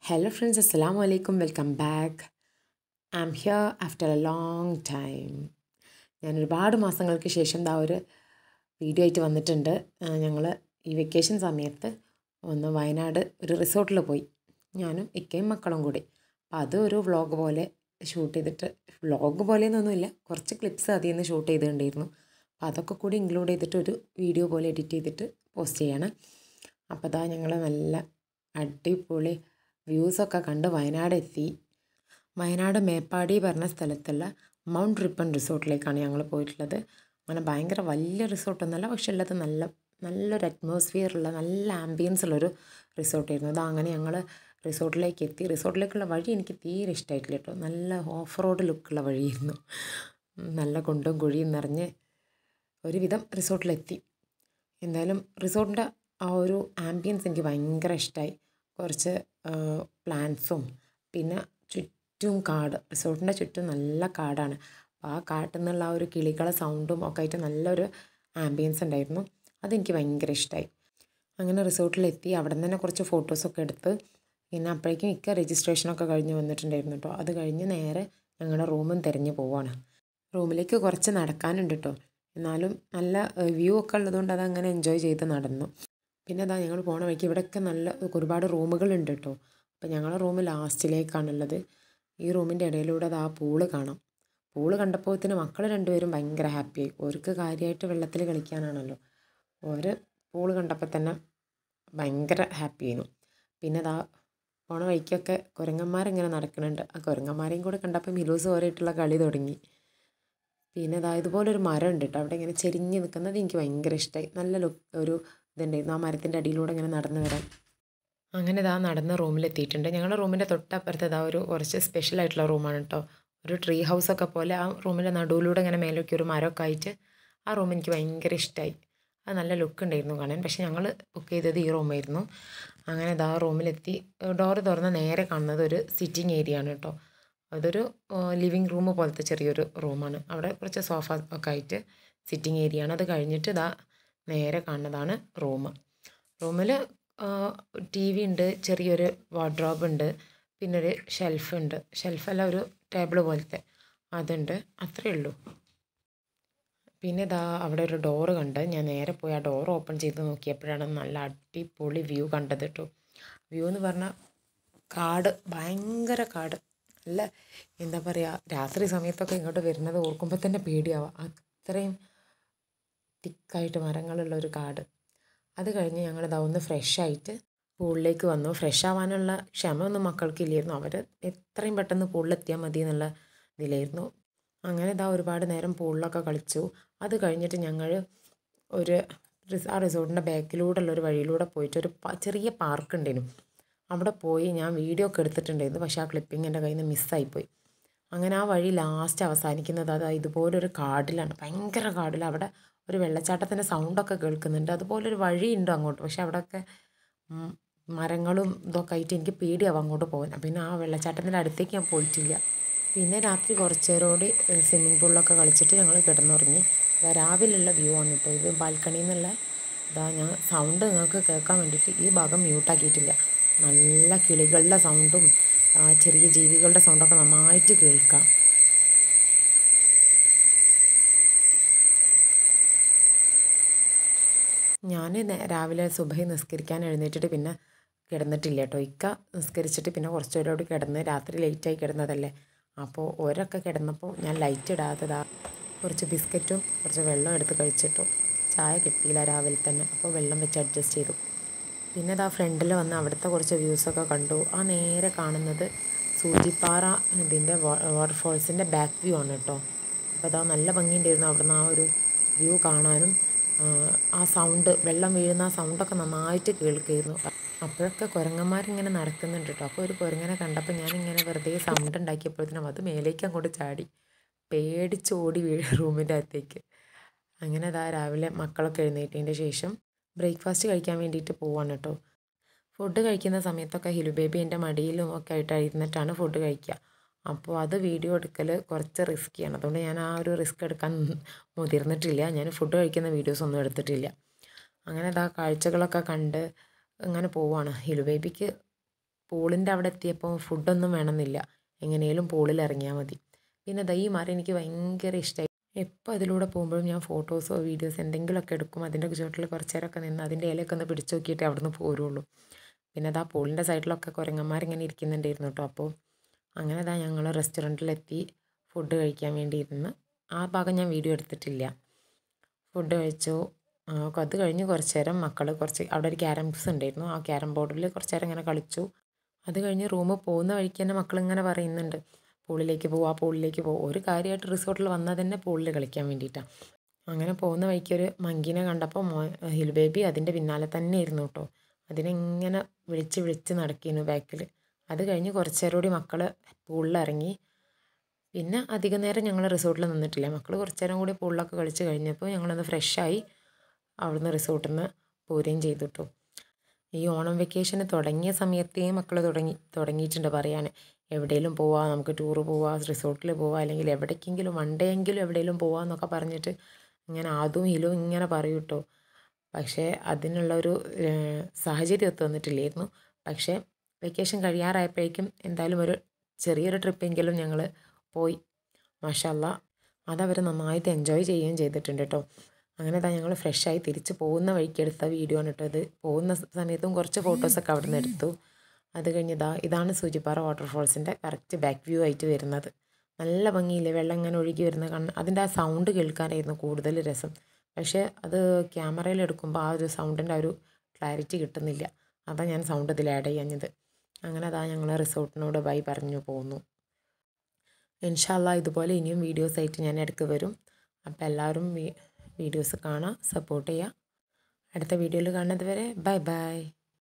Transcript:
Hello friends, Assalamu alaikum, welcome back. I'm here after a long time. ഞാൻ ഒരുപാട് മാസങ്ങൾക്ക് ശേഷം ദാ ഒരു വീഡിയോ ആയിട്ട് വന്നിട്ടുണ്ട് ഞങ്ങൾ ഈ വെക്കേഷൻ സമയത്ത് ഒന്ന് വയനാട് ഒരു റിസോർട്ടിൽ പോയി ഞാനും ഇക്കയും മക്കളും കൂടി അപ്പം അത് ഒരു വ്ളോഗ് പോലെ ഷൂട്ട് ചെയ്തിട്ട് വ്ളോഗ് പോലെയൊന്നുമില്ല കുറച്ച് ക്ലിപ്സ് അതിൽ നിന്ന് ഷൂട്ട് ചെയ്തിട്ടുണ്ടായിരുന്നു അപ്പോൾ അതൊക്കെ കൂടി ഇൻക്ലൂഡ് ചെയ്തിട്ട് ഒരു വീഡിയോ പോലെ എഡിറ്റ് ചെയ്തിട്ട് പോസ്റ്റ് ചെയ്യണം അപ്പോൾ അതാ ഞങ്ങൾ നല്ല അടിപൊളി വ്യൂസൊക്കെ കണ്ട് വയനാട് എത്തി വയനാട് മേപ്പാടി പറഞ്ഞ സ്ഥലത്തുള്ള മൗണ്ട് റിപ്പൺ റിസോർട്ടിലേക്കാണ് ഞങ്ങൾ പോയിട്ടുള്ളത് അങ്ങനെ ഭയങ്കര വലിയ റിസോർട്ടൊന്നുമല്ല പക്ഷെ ഉള്ളത് നല്ല നല്ലൊരു അറ്റ്മോസ്ഫിയർ ഉള്ള നല്ല ആംബിയൻസ് ഉള്ളൊരു റിസോർട്ടായിരുന്നു അത് അങ്ങനെ ഞങ്ങൾ റിസോർട്ടിലേക്ക് എത്തി റിസോർട്ടിലേക്കുള്ള വഴി എനിക്ക് തീരെ ഇഷ്ടമായിട്ടില്ല കേട്ടോ നല്ല ഓഫ് റോഡ് ലുക്കുള്ള വഴിയായിരുന്നു നല്ല കുണ്ടും കുഴിയും നിറഞ്ഞ് ഒരുവിധം റിസോർട്ടിലെത്തി എന്തായാലും റിസോർട്ടിൻ്റെ ആ ഒരു ആംബിയൻസ് എനിക്ക് ഭയങ്കര ഇഷ്ടമായി കുറച്ച് പ്ലാന്റ്സും പിന്നെ ചുറ്റും കാട് റിസോർട്ടിൻ്റെ ചുറ്റും നല്ല കാടാണ് അപ്പോൾ ആ കാട്ടിൽ നിന്നുള്ള ആ ഒരു കിളികളെ സൗണ്ടും ഒക്കെ ആയിട്ട് നല്ലൊരു ആംബിയൻസ് ഉണ്ടായിരുന്നു അതെനിക്ക് ഭയങ്കര ഇഷ്ടമായി അങ്ങനെ റിസോർട്ടിലെത്തി അവിടെ നിന്ന് തന്നെ കുറച്ച് ഫോട്ടോസൊക്കെ എടുത്ത് പിന്നെ അപ്പോഴേക്കും ഇക്ക രജിസ്ട്രേഷനൊക്കെ കഴിഞ്ഞ് വന്നിട്ടുണ്ടായിരുന്നു കേട്ടോ അത് കഴിഞ്ഞ് നേരെ ഞങ്ങളുടെ റൂമും തിരഞ്ഞു പോവാണ് റൂമിലേക്ക് കുറച്ച് നടക്കാനുണ്ട് കേട്ടോ എന്നാലും നല്ല വ്യൂ ഒക്കെ ഉള്ളതുകൊണ്ട് അതങ്ങനെ എൻജോയ് ചെയ്ത് നടന്നു പിന്നെ അതാ ഞങ്ങൾ പോണ വഴിക്ക് ഇവിടെയൊക്കെ നല്ല ഒരുപാട് റൂമുകളുണ്ട് കേട്ടോ അപ്പോൾ ഞങ്ങളുടെ റൂം ലാസ്റ്റിലേക്കാണുള്ളത് ഈ റൂമിൻ്റെ ഇടയിലൂടെ അത് ആ പൂള് കാണാം പൂള് കണ്ടപ്പോഴത്തേന് മക്കൾ രണ്ടുപേരും ഭയങ്കര ഹാപ്പിയായി അവർക്ക് കാര്യമായിട്ട് വെള്ളത്തിൽ കളിക്കാനാണല്ലോ ഒരു പൂള് കണ്ടപ്പോൾ തന്നെ ഭയങ്കര ഹാപ്പി ആയിരുന്നു പിന്നെ അതാ പോണ വഴിക്കൊക്കെ കുരങ്ങന്മാരിങ്ങനെ നടക്കുന്നുണ്ട് ആ കുരങ്ങന്മാരെയും കൂടെ കണ്ടപ്പോൾ മിലൂസ് ഓരായിട്ടുള്ള കളി തുടങ്ങി പിന്നെ അതാ ഇതുപോലൊരു മരം ഉണ്ട് കേട്ടോ അവിടെ ഇങ്ങനെ ചെരിഞ്ഞ് നിൽക്കുന്നത് എനിക്ക് ഭയങ്കര ഇഷ്ടമായി നല്ല ലുക്ക് ഒരു ഇതുണ്ടായിരുന്നു ആ മരത്തിൻ്റെ അടിയിലൂടെ ഇങ്ങനെ നടന്നു വരാൻ അങ്ങനെ ഇതാ നടന്ന റൂമിലെത്തിയിട്ടുണ്ട് ഞങ്ങളുടെ റൂമിൻ്റെ തൊട്ടപ്പുറത്ത് ഇതാ ഒരു കുറച്ച് സ്പെഷ്യൽ ആയിട്ടുള്ള റൂമാണ് കേട്ടോ ഒരു ട്രീ ഹൗസൊക്കെ പോലെ ആ റൂമിൻ്റെ നടുവിലൂടെ ഇങ്ങനെ മേലേക്ക് ഒരു മരമൊക്കെ ആയിട്ട് ആ റൂം എനിക്ക് ഭയങ്കര ഇഷ്ടമായി അത് നല്ല ലുക്ക് ഉണ്ടായിരുന്നു കാണാൻ പക്ഷേ ഞങ്ങൾ ബുക്ക് ചെയ്തത് ഈ റൂമായിരുന്നു അങ്ങനെ ഇതാ റൂമിലെത്തി ഡോറ് തുറന്ന് നേരെ കാണുന്നത് ഒരു സിറ്റിംഗ് ഏരിയ ആണ് കേട്ടോ അതൊരു ലിവിങ് റൂം പോലത്തെ ചെറിയൊരു റൂമാണ് അവിടെ കുറച്ച് സോഫ ഒക്കെ ആയിട്ട് സിറ്റിംഗ് ഏരിയ ആണ് അത് കഴിഞ്ഞിട്ട് ഇതാ നേരെ കാണുന്നതാണ് റൂം റൂമിൽ ടി വി ഉണ്ട് ചെറിയൊരു വാർഡ്രോബ് ഉണ്ട് പിന്നെ ഒരു ഷെൽഫ് ഉണ്ട് ഷെൽഫല്ല ഒരു ടേബിൾ പോലത്തെ അതുണ്ട് അത്രയേ ഉള്ളൂ പിന്നെ ഇതാ അവിടെ ഒരു ഡോറ് കണ്ട് ഞാൻ നേരെ പോയി ആ ഡോർ ഓപ്പൺ ചെയ്ത് നോക്കിയപ്പോഴാണ് നല്ല അടിപൊളി വ്യൂ കണ്ടത് കേട്ടോ വ്യൂ എന്ന് പറഞ്ഞാൽ കാട് ഭയങ്കര കാട് നല്ല എന്താ പറയുക രാത്രി സമയത്തൊക്കെ ഇങ്ങോട്ട് വരുന്നത് ഓർക്കുമ്പോൾ തന്നെ പേടിയാവുക അത്രയും തിക്കായിട്ട് മരങ്ങളുള്ള ഒരു കാട് അത് കഴിഞ്ഞ് ഞങ്ങൾ ഇതാ ഒന്ന് ഫ്രഷ് ആയിട്ട് പൂളിലേക്ക് വന്നു ഫ്രഷ് ആവാനുള്ള ക്ഷമയൊന്നും മക്കൾക്കില്ലായിരുന്നു അവർ എത്രയും പെട്ടെന്ന് പൂളിലെത്തിയാൽ മതി എന്നുള്ള ഇതിലായിരുന്നു അങ്ങനെ ഇതാ ഒരുപാട് നേരം പൂളിലൊക്കെ കളിച്ചു അത് കഴിഞ്ഞിട്ട് ഞങ്ങൾ ഒരു ആ റിസോർട്ടിൻ്റെ ബാക്കിലൂടെ ഉള്ള ഒരു വഴിയിലൂടെ പോയിട്ട് ഒരു ചെറിയ പാർക്ക് ഉണ്ടായിരുന്നു അവിടെ പോയി ഞാൻ വീഡിയോ ഒക്കെ എടുത്തിട്ടുണ്ടായിരുന്നു പക്ഷേ ആ ക്ലിപ്പിംഗ് എൻ്റെ കയ്യിൽ നിന്ന് മിസ്സായിപ്പോയി അങ്ങനെ ആ വഴി ലാസ്റ്റ് അവസാനിക്കുന്നത് അത് ഇതുപോലൊരു കാടിലാണ് ഭയങ്കര കാടിൽ അവിടെ ഒരു വെള്ളച്ചാട്ടത്തിൻ്റെ സൗണ്ടൊക്കെ കേൾക്കുന്നുണ്ട് അതുപോലൊരു വഴിയുണ്ട് അങ്ങോട്ട് പക്ഷെ അവിടെയൊക്കെ മരങ്ങളും ഇതൊക്കെ ആയിട്ട് എനിക്ക് പേടിയാവും അങ്ങോട്ട് പോകാൻ പിന്നെ ആ വെള്ളച്ചാട്ടത്തിൻ്റെ അടുത്തേക്ക് ഞാൻ പോയിട്ടില്ല പിന്നെ രാത്രി കുറച്ച് നേരോടി സ്വിമ്മിംഗ് പൂളിലൊക്കെ കളിച്ചിട്ട് ഞങ്ങൾ കിടന്നുറങ്ങി രാവിലെയുള്ള വ്യൂ ആണ് കേട്ടോ ഇത് ബാൽക്കണിയിൽ നിന്നുള്ള ഇതാ ഞാൻ സൗണ്ട് നിങ്ങൾക്ക് കേൾക്കാൻ വേണ്ടിയിട്ട് ഈ ഭാഗം മ്യൂട്ടാക്കിയിട്ടില്ല നല്ല കിളികളുടെ സൗണ്ടും ചെറിയ ജീവികളുടെ സൗണ്ടൊക്കെ നന്നായിട്ട് കേൾക്കാം ഞാൻ രാവിലെ സുബഹി നിസ്കരിക്കാൻ എഴുന്നേറ്റിട്ട് പിന്നെ കിടന്നിട്ടില്ല കേട്ടോ ഇക്ക നിസ്കരിച്ചിട്ട് പിന്നെ കുറച്ച് നേരോട് കിടന്ന് രാത്രി ലേറ്റായി കിടന്നതല്ലേ അപ്പോൾ ഓരൊക്കെ കിടന്നപ്പോൾ ഞാൻ ലൈറ്റ് ഇടാത്തതാ കുറച്ച് ബിസ്ക്കറ്റും കുറച്ച് വെള്ളം എടുത്ത് കഴിച്ചിട്ടു ചായ കിട്ടിയില്ല രാവിലെ തന്നെ അപ്പോൾ വെള്ളം വെച്ച് അഡ്ജസ്റ്റ് ചെയ്തു പിന്നെ അതാ ഫ്രണ്ടിൽ വന്ന് അവിടുത്തെ കുറച്ച് വ്യൂസൊക്കെ കണ്ടു ആ നേരെ കാണുന്നത് സൂചിപ്പാറ ഇതിൻ്റെ വാട്ടർഫോൾസിൻ്റെ ബാക്ക് വ്യൂ ആണ് കേട്ടോ അപ്പോൾ അതാ നല്ല ഭംഗിയുണ്ടായിരുന്നു അവിടുന്ന് ആ ഒരു വ്യൂ കാണാനും ആ സൗണ്ട് വെള്ളം വീഴുന്ന ആ സൗണ്ടൊക്കെ നന്നായിട്ട് കേൾക്കുമായിരുന്നു അപ്പോഴൊക്കെ കുരങ്ങന്മാരിങ്ങനെ നടക്കുന്നുണ്ട് കേട്ടോ അപ്പോൾ ഒരു കുരങ്ങനെ കണ്ടപ്പോൾ ഞാനിങ്ങനെ വെറുതെ സൗണ്ട് ഉണ്ടാക്കിയപ്പോഴത്തേനും അത് മേലേക്ക് അങ്ങോട്ട് ചാടി പേടിച്ചോടി വീഴ റൂമിൻ്റെ അകത്തേക്ക് അങ്ങനെ അതാ രാവിലെ മക്കളൊക്കെ എഴുന്നേറ്റതിൻ്റെ ശേഷം ബ്രേക്ക്ഫാസ്റ്റ് കഴിക്കാൻ വേണ്ടിയിട്ട് പോവാണ് കേട്ടോ ഫുഡ് കഴിക്കുന്ന സമയത്തൊക്കെ ഹിലു ബേബി എൻ്റെ മടിയിലും ഒക്കെ ആയിട്ട് ഇരുന്നിട്ടാണ് ഫുഡ് കഴിക്കുക അപ്പോൾ അത് വീഡിയോ എടുക്കൽ കുറച്ച് റിസ്ക്കിയാണ് അതുകൊണ്ട് ഞാൻ ആ ഒരു റിസ്ക് എടുക്കാൻ മുതിർന്നിട്ടില്ല ഞാൻ ഫുഡ് കഴിക്കുന്ന വീഡിയോസ് ഒന്നും എടുത്തിട്ടില്ല അങ്ങനെ അതാ കാഴ്ചകളൊക്കെ കണ്ട് അങ്ങനെ പോവാണ് ഹിലു ബേബിക്ക് പൂളിൻ്റെ അവിടെ എത്തിയപ്പോൾ ഫുഡൊന്നും വേണമെന്നില്ല എങ്ങനെയും പൂളിൽ ഇറങ്ങിയാൽ മതി പിന്നെ ദൈ മാറി എനിക്ക് ഭയങ്കര ഇഷ്ടമായി എപ്പോൾ അതിലൂടെ പോകുമ്പോഴും ഞാൻ ഫോട്ടോസോ വീഡിയോസ് എന്തെങ്കിലുമൊക്കെ എടുക്കും അതിൻ്റെ ചുവട്ടിൽ കുറച്ച് നേരമൊക്കെ നിന്ന് അതിൻ്റെ ഇലയൊക്കെ ഒന്ന് പിടിച്ചു നോക്കിയിട്ടേ അവിടുന്ന് പോരുള്ളൂ പിന്നെ അതാ പൂളിൻ്റെ സൈഡിലൊക്കെ കുരങ്ങന്മാരിങ്ങനെ ഇരിക്കുന്നുണ്ടായിരുന്നു കേട്ടോ അപ്പോൾ അങ്ങനെ അതാ ഞങ്ങൾ റെസ്റ്റോറൻറ്റിലെത്തി ഫുഡ് കഴിക്കാൻ വേണ്ടി ഇരുന്ന് ആ ഭാഗം ഞാൻ വീഡിയോ എടുത്തിട്ടില്ല ഫുഡ് കഴിച്ചു അത് കഴിഞ്ഞ് കുറച്ച് നേരം മക്കൾ കുറച്ച് അവിടെ ഒരു ക്യാരംസ് ഉണ്ടായിരുന്നു ആ ക്യാരം ബോർഡിൽ കുറച്ച് നേരം ഇങ്ങനെ കളിച്ചു അത് കഴിഞ്ഞ് റൂമിൽ പോകുന്ന വഴിക്ക് തന്നെ മക്കളിങ്ങനെ പറയുന്നുണ്ട് പൂളിലേക്ക് പോവാ പൂളിലേക്ക് പോവാ ഒരു കാര്യമായിട്ട് റിസോർട്ടിൽ വന്നാൽ തന്നെ പൂളിൽ കളിക്കാൻ വേണ്ടിയിട്ടാണ് അങ്ങനെ പോകുന്ന വഴിക്ക് ഒരു മങ്കിനെ കണ്ടപ്പോൾ മോ ഹിൽ ബേബി അതിൻ്റെ പിന്നാലെ തന്നെ ഇരുന്നു കേട്ടോ അതിനെങ്ങനെ വിളിച്ച് വിളിച്ച് നടക്കുന്നു ബാക്കിൽ അത് കഴിഞ്ഞ് കുറച്ച് നേരം കൂടി മക്കൾ പൂളിൽ ഇറങ്ങി പിന്നെ അധികം നേരം ഞങ്ങൾ റിസോർട്ടിൽ നിന്നിട്ടില്ല മക്കൾ കുറച്ച് നേരം കൂടി പൂളിലൊക്കെ കളിച്ച് കഴിഞ്ഞപ്പോൾ ഞങ്ങളൊന്ന് ഫ്രഷായി അവിടുന്ന് റിസോർട്ടിൽ നിന്ന് പോരുകയും ചെയ്തു കേട്ടോ ഈ ഓണം വെക്കേഷന് തുടങ്ങിയ സമയത്തേ മക്കൾ തുടങ്ങി തുടങ്ങിയിട്ടുണ്ട് പറയാൻ എവിടെയെങ്കിലും പോവാം നമുക്ക് ടൂറ് പോവാം റിസോർട്ടിൽ പോവാം അല്ലെങ്കിൽ എവിടേക്കെങ്കിലും വൺ ഡേ എങ്കിലും എവിടെയെങ്കിലും പോവാം എന്നൊക്കെ പറഞ്ഞിട്ട് ഇങ്ങനെ അതും ഇലും ഇങ്ങനെ പറയും കേട്ടോ പക്ഷേ അതിനുള്ളൊരു സാഹചര്യം ഒത്തു വന്നിട്ടില്ലായിരുന്നു പക്ഷേ വെക്കേഷൻ കഴിയാറായപ്പോഴേക്കും എന്തായാലും ഒരു ചെറിയൊരു ട്രിപ്പെങ്കിലും ഞങ്ങൾ പോയി മാഷല്ല അതവർ നന്നായിട്ട് എൻജോയ് ചെയ്യുകയും ചെയ്തിട്ടുണ്ട് കേട്ടോ അങ്ങനെ ഇതാ ഞങ്ങൾ ഫ്രഷായി തിരിച്ച് പോകുന്ന വഴിക്ക് എടുത്ത വീഡിയോ ആണ് കേട്ടോ ഇത് പോകുന്ന സമയത്തും കുറച്ച് ഫോട്ടോസൊക്കെ അവിടെ നിന്ന് എടുത്തു അത് കഴിഞ്ഞ് ഇതാ ഇതാണ് സൂചിപ്പാറ വാട്ടർഫോൾസിൻ്റെ കറക്റ്റ് ബാക്ക് വ്യൂ ആയിട്ട് വരുന്നത് നല്ല ഭംഗിയില്ലേ വെള്ളം ഇങ്ങനെ ഒഴുകി വരുന്ന കണ്ണ് അതിൻ്റെ ആ സൗണ്ട് കേൾക്കാനായിരുന്നു കൂടുതൽ രസം പക്ഷേ അത് ക്യാമറയിൽ എടുക്കുമ്പോൾ ആ ഒരു സൗണ്ടിൻ്റെ ആ ഒരു ക്ലാരിറ്റി കിട്ടുന്നില്ല അതാണ് ഞാൻ സൗണ്ട് ഇതിൽ ആഡ് ചെയ്യാഞ്ഞത് അങ്ങനെ അതാ ഞങ്ങൾ റിസോർട്ടിനോട് ബൈ പറഞ്ഞു പോന്നു ഇൻഷാല്ല ഇതുപോലെ ഇനിയും വീഡിയോസ് ആയിട്ട് ഞാൻ ഇടയ്ക്ക് വരും അപ്പോൾ എല്ലാവരും വീഡിയോസ് കാണാം സപ്പോർട്ട് ചെയ്യുക അടുത്ത വീഡിയോയിൽ കാണുന്നത് വരെ ബൈ ബൈ